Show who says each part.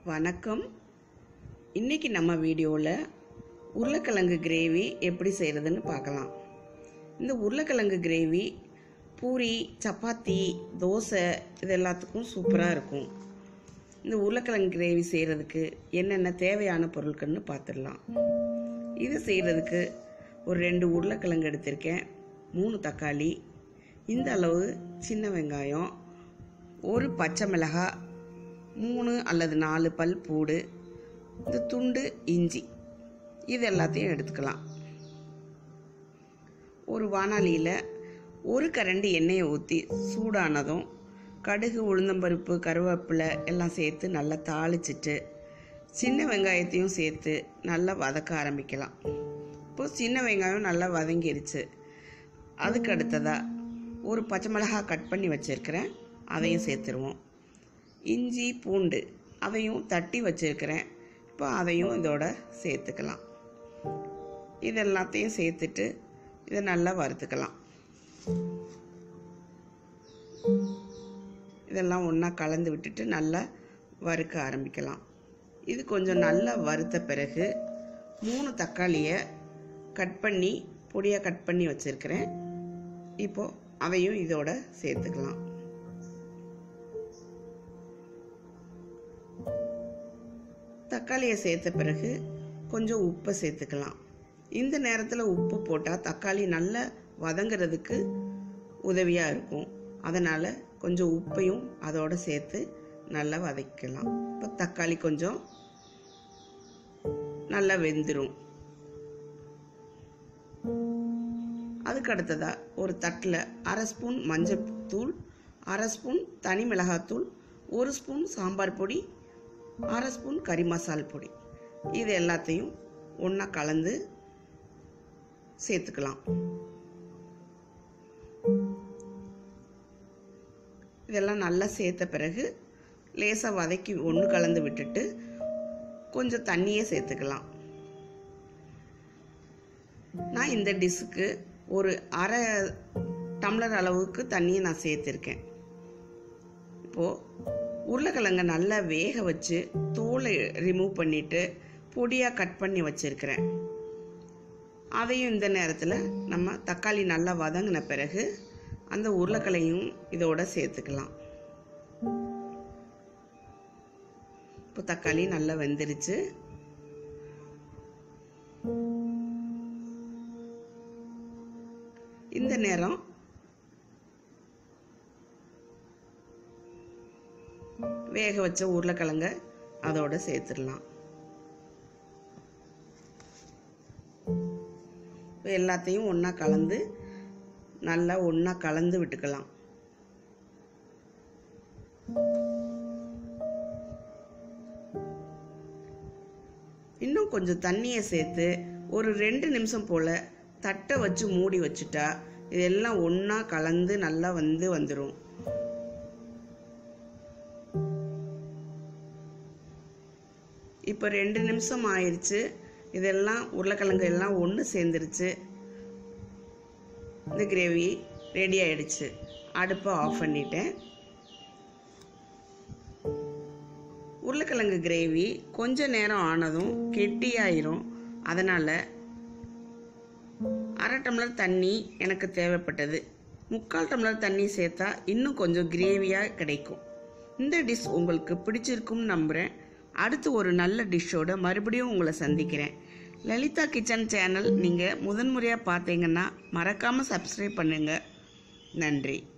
Speaker 1: வணக்கம் இன்னைக்கு நம்ம வீடியோவில் உருளைக்கிழங்கு கிரேவி எப்படி செய்கிறதுன்னு பார்க்கலாம் இந்த உருளைக்கிழங்கு கிரேவி பூரி சப்பாத்தி தோசை இது எல்லாத்துக்கும் சூப்பராக இருக்கும் இந்த உருளைக்கிழங்கு கிரேவி செய்கிறதுக்கு என்னென்ன தேவையான பொருட்கள்னு பார்த்துடலாம் இது செய்கிறதுக்கு ஒரு ரெண்டு உருளைக்கிழங்கு எடுத்திருக்கேன் மூணு தக்காளி இந்த அளவு சின்ன வெங்காயம் ஒரு பச்சை மிளகாய் மூணு அல்லது நாலு பல் பூடு இந்த துண்டு இஞ்சி இது எல்லாத்தையும் எடுத்துக்கலாம் ஒரு வானாலியில் ஒரு கரண்டி எண்ணெயை ஊற்றி சூடானதும் கடுகு உளுந்தம்பருப்பு கருவேப்பிலை எல்லாம் சேர்த்து நல்லா தாளிச்சிட்டு சின்ன வெங்காயத்தையும் சேர்த்து நல்லா வதக்க ஆரம்பிக்கலாம் இப்போ சின்ன வெங்காயம் நல்லா வதங்கிருச்சு அதுக்கு அடுத்ததாக ஒரு பச்சை மிளகாய் கட் பண்ணி வச்சுருக்கிறேன் அதையும் சேர்த்துருவோம் இஞ்சி பூண்டு அதையும் தட்டி வச்சுருக்கிறேன் இப்போ அதையும் இதோட சேர்த்துக்கலாம் இது எல்லாத்தையும் சேர்த்துட்டு இதை நல்லா வறுத்துக்கலாம் இதெல்லாம் ஒன்றா கலந்து விட்டுட்டு நல்லா வறுக்க ஆரம்பிக்கலாம் இது கொஞ்சம் நல்லா வறுத்த பிறகு மூணு தக்காளியை கட் பண்ணி பொடியாக கட் பண்ணி வச்சுருக்கிறேன் இப்போது அதையும் இதோட சேர்த்துக்கலாம் தக்காளியை சேர்த்த பிறகு கொஞ்சம் உப்பை சேர்த்துக்கலாம் இந்த நேரத்தில் உப்பு போட்டால் தக்காளி நல்லா வதங்கிறதுக்கு உதவியாக இருக்கும் அதனால் கொஞ்சம் உப்பையும் அதோடு சேர்த்து நல்லா வதக்கலாம் இப்போ தக்காளி கொஞ்சம் நல்லா வெந்துடும் அதுக்கு அடுத்ததாக ஒரு தட்டில் அரை ஸ்பூன் மஞ்சள் தூள் அரை ஸ்பூன் தனி மிளகாத்தூள் ஒரு ஸ்பூன் சாம்பார் பொடி அரை ஸ்பூன் கறி மசால் பொடி இது எல்லாத்தையும் ஒன்றா கலந்து சேர்த்துக்கலாம் இதெல்லாம் நல்லா சேர்த்த பிறகு லேசாக வதக்கி ஒன்று கலந்து விட்டுட்டு கொஞ்சம் தண்ணியே சேர்த்துக்கலாம் நான் இந்த டிஷ்ஷுக்கு ஒரு அரை டம்ளர் அளவுக்கு தண்ணியை நான் சேர்த்துருக்கேன் இப்போது உருளைக்கிழங்க நல்லா வேக வச்சு தோலை ரிமூவ் பண்ணிவிட்டு பொடியாக கட் பண்ணி வச்சுருக்கிறேன் அதையும் இந்த நேரத்தில் நம்ம தக்காளி நல்லா வதங்கின பிறகு அந்த உருளைக்கிழையும் இதோட சேர்த்துக்கலாம் இப்போ தக்காளி நல்லா வெந்துருச்சு இந்த நேரம் வேக வச்ச உருளைக்கிழங்க அதோட சேர்த்துடலாம் எல்லாத்தையும் ஒன்றா கலந்து நல்லா ஒன்றா கலந்து விட்டுக்கலாம் இன்னும் கொஞ்சம் தண்ணியை சேர்த்து ஒரு ரெண்டு நிமிஷம் போல் தட்டை வச்சு மூடி வச்சுட்டா இதெல்லாம் ஒன்றா கலந்து நல்லா வந்து வந்துடும் இப்போ ரெண்டு நிமிஷம் ஆயிடுச்சு இதெல்லாம் உருளைக்கிழங்கு எல்லாம் ஒன்று சேர்ந்துருச்சு இந்த கிரேவி ரெடி ஆயிடுச்சு அடுப்பை ஆஃப் பண்ணிட்டேன் உருளைக்கிழங்கு கிரேவி கொஞ்ச நேரம் ஆனதும் கெட்டியாயிரும் அதனால் அரை டம்ளர் தண்ணி எனக்கு தேவைப்பட்டது முக்கால் டம்ளர் தண்ணி சேர்த்தா இன்னும் கொஞ்சம் கிரேவியாக கிடைக்கும் இந்த டிஷ் உங்களுக்கு பிடிச்சிருக்கும்னு நம்புகிறேன் அடுத்து ஒரு நல்ல டிஷ்ஷோட மறுபடியும் உங்களை சந்திக்கிறேன் லலிதா கிச்சன் சேனல் நீங்கள் முதன்முறையாக பார்த்தீங்கன்னா மறக்காமல் சப்ஸ்கிரைப் பண்ணுங்கள் நன்றி